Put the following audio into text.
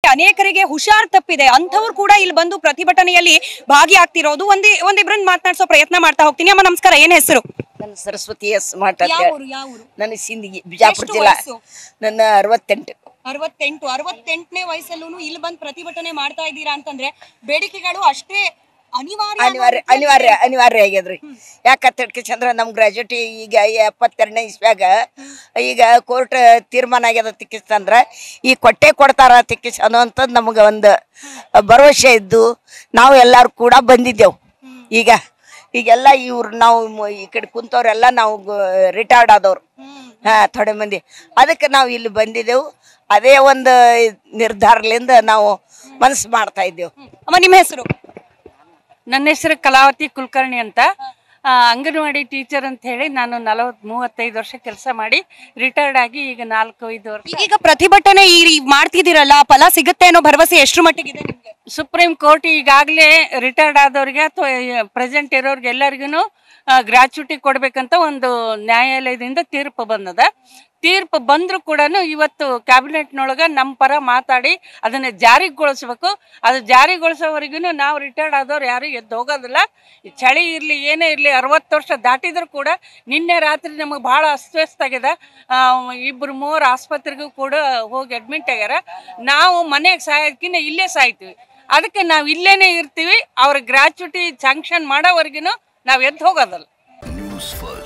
ಅನೇಕರಿಗೆ ಹುಷಾರ್ ತಪ್ಪಿದೆ ಅಂಥವ್ರು ಕೂಡ ಇಲ್ಲಿ ಬಂದು ಪ್ರತಿಭಟನೆಯಲ್ಲಿ ಭಾಗಿಯಾಗ್ತಿರೋದು ಒಂದೇ ಒಂದಿಬ್ರನ್ನ ಮಾತನಾಡ್ಸೋ ಪ್ರಯತ್ನ ಮಾಡ್ತಾ ಹೋಗ್ತೀನಿ ಅಮ್ಮ ನಮಸ್ಕಾರ ಏನ್ ಹೆಸರು ನನ್ನ ಸರಸ್ವತಿ ಎಸ್ ಮಾಟ ಯಾವ ಊರು ಯಾವ ಊರು ನನ್ನ ಸಿಂದಗಿ ಬಿಜಾಪುರ ಎಷ್ಟು ಜಿಲ್ಲಾ ವಯಸ್ಸು? ನನ್ನ ಅರವತ್ತೆಂಟು ಅರವತ್ತೆಂಟು ಅರವತ್ತೆಂಟನೇ ವಯಸ್ಸಲ್ಲೂ ಇಲ್ಲಿ ಬಂದು ಪ್ರತಿಭಟನೆ ಮಾಡ್ತಾ ಇದ್ದೀರಾ ಅಂತಂದ್ರೆ ಬೇಡಿಕೆಗಳು ಅಷ್ಟೇ ಅನಿವಾರ್ಯ ಅನ್ನೋ ಅನಿವಾರ್ಯ ರೀತಿಯಲ್ಲಿ ಅನಿವಾರ್ಯ ಅನಿವಾರ್ಯ ಆಗ್ಯದ್ರಿ ಯಾಕಂತ ಚಂದ್ರ ನಮ್ ಗ್ರಾಜುಯೇಟ್ ಈಗ ಎಪ್ಪತ್ತೆರಡನೇ ಇಸ್ವ್ಯಾಗ ಈಗ ಕೋರ್ಟ್ ತೀರ್ಮಾನ ಆಗ್ಯದ ತಿಕ್ಕಿಸ್ತಂದ್ರ ಈ ಕೊಟ್ಟೆ ಕೊಡ್ತಾರ ತಿಕ್ಕಿಸ್ ಅನ್ನೋಂಥದ್ದು ನಮ್ಗೆ ಒಂದು ಭರವಸೆ ಇದ್ದು ನಾವು ಎಲ್ಲಾರು ಕೂಡ ಬಂದಿದ್ದೆವು ಈಗ ಈಗೆಲ್ಲ ಇವ್ರು ನಾವು ಮ- ಈ ಕಡೆ ಕುಂತವ್ರೆಲ್ಲ ನಾವು ರಿಟೈರ್ಡ್ ಆದವ್ರು ಹಾ ಥೋಡೆ ಮಂದಿ ಅದಕ್ಕೆ ನಾವು ಇಲ್ಲಿ ಬಂದಿದ್ದೆವು ಅದೇ ಒಂದು ನಿರ್ಧಾರದಿಂದ ನಾವು ಮನಸ್ಸು ಮಾಡ್ತಾ ಇದ್ದೆವು ಅಮ್ಮ ನಿಮ್ಮ ಹೆಸರು ನನ್ನ ಹೆಸರು ಕಲಾವತಿ ಕುಲಕರ್ಣಿ ಅಂತ ಆ, ಅಂಗನವಾಡಿ ಟೀಚರ್ ಅಂತ ಹೇಳಿ ನಾನು ನಲವತ್ ಮೂವತ್ತೈದು ವರ್ಷ ಕೆಲಸ ಮಾಡಿ ರಿಟೈರ್ಡ್ ಆಗಿ ಈಗ ನಾಲ್ಕು ಐದು ವರ್ಷ ಈಗ ಪ್ರತಿಭಟನೆ ಈ ರೀ- ಮಾಡ್ತಿದ್ದೀರಲ್ಲ ಫಲ ಸಿಗುತ್ತೆ ಅನ್ನೋ ಭರವಸೆ ಎಷ್ಟು ಮಟ್ಟಿಗಿದೆ ನಿಮ್ಗೆ ಸುಪ್ರೀಂ ಕೋರ್ಟ್ ಈಗಾಗಲೇ ರಿಟೈರ್ಡ್ ಆದವ್ರಿಗೆ ಅಥವಾ ಪ್ರೆಸೆಂಟ್ ಇರೋರ್ಗೆ ಎಲ್ಲರಿಗೂ ಗ್ರಾಚ್ಯುಟಿ ಕೊಡ್ಬೇಕಂತ ಒಂದು ನ್ಯಾಯಾಲಯದಿಂದ ತೀರ್ಪು ಬಂದದ ತೀರ್ಪು ಬಂದ್ರು ಕೂಡ ಇವತ್ತು ಕ್ಯಾಬಿನೆಟ್ನೊಳಗ ನಮ್ಮ ಪರ ಮಾತಾಡಿ ಅದನ್ನ ಜಾರಿಗೊಳಿಸ್ಬೇಕು ಅದು ಜಾರಿಗೊಳಿಸೋವರೆಗೂ ನಾವು ರಿಟೈರ್ಡ್ ಆದವ್ರು ಯಾರು ಎದ್ದು ಹೋಗೋದಿಲ್ಲ ಈ ಚಳಿ ಇರಲಿ ಏನೇ ಇರಲಿ ಅರವತ್ತು ವರ್ಷ ದಾಟಿದ್ರು ಕೂಡ ನಿನ್ನೆ ರಾತ್ರಿ ನಮಗೆ ಭಾಳ ಅಸ್ತವ್ಯಸ್ತ ಆಗಿದೆ ಆ, ಇಬ್ರು ಮೂವರು ಆಸ್ಪತ್ರೆಗೂ ಕೂಡ ಹೋಗಿ ಅಡ್ಮಿಟ್ ಆಗ್ಯಾರ ನಾವು ಮನೆಗೆ ಸಾಯೋದಕ್ಕಿಂತ ಇಲ್ಲೇ ಸಾಯ್ತೀವಿ ಅದಕ್ಕೆ ನಾವು ಇಲ್ಲೇನೆ ಇರ್ತೀವಿ ಅವ್ರ ಗ್ರಾಚ್ಯುಟಿ ಸ್ಯಾಂಕ್ಷನ್ ಮಾಡೋವರೆಗೂ ನಾವು ಎದ್ದು ಹೋಗೋದಲ್ಲ ನ್ಯೂಸ್ ಫಸ್ಟ್